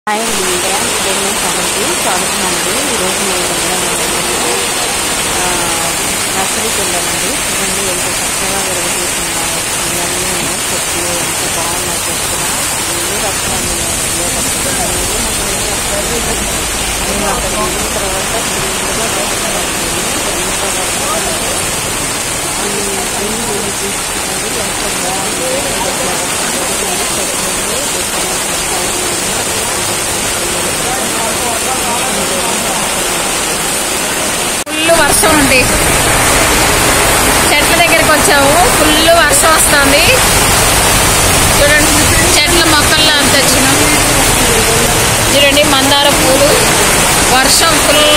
hi అండి India నేను ఛానల్కి స్వాగతం అండి ఈరోజు నేను ఆ, నర్సరీకి వెళ్ళానండి చూడండి ఎంత చక్కగా విరగదీస్తున్నాయో ఇవన్నీ చెట్లు ఎంత బాగున్నాయి చెట్లు అన్ని రకాలు ఉన్నాయి నేను అక్కడ వెళ్ళిన తర్వాత ఫుల్గా గ్రీన్ తీసుకున్నది ఎంత బాగుంది ఫుల్ వర్షం ఉంది చెట్ల దగ్గరికి వచ్చాము ఫుల్ వర్షం వస్తుంది చూడండి చెట్ల మొక్కల్లో అంత వచ్చినాం చూడండి మందార పూలు వర్షం ఫుల్